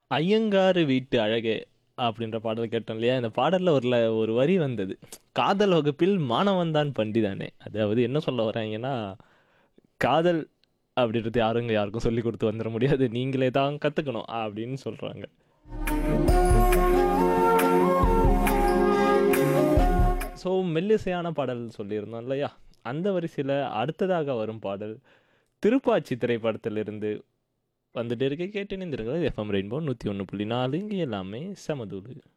ஐயங்காரு வீட்டு அழகே அப்படின்ற பாடல் கேட்டோம் இல்லையா இந்த பாடலில் ஒரு ல- ஒரு வரி வந்தது காதல் வகுப்பில் மாணவன்தான் பண்டிதானே அதாவது என்ன சொல்ல வராங்கன்னா காதல் அப்படின்றது யாருங்க யாருக்கும் சொல்லி கொடுத்து வந்துட முடியாது நீங்களே தான் கற்றுக்கணும் அப்படின்னு சொல்கிறாங்க ஸோ மெல்லிசையான பாடல் சொல்லியிருந்தோம் இல்லையா அந்த வரிசையில் அடுத்ததாக வரும் பாடல் திருப்பாச்சி திரைப்படத்திலிருந்து வந்துட்டு இருக்க கேட்டு நிந்திருங்கள் எஃப்எம் ரெயின்போ நூற்றி ஒன்று புள்ளி நாலு இங்கே எல்லாமே சமதூடு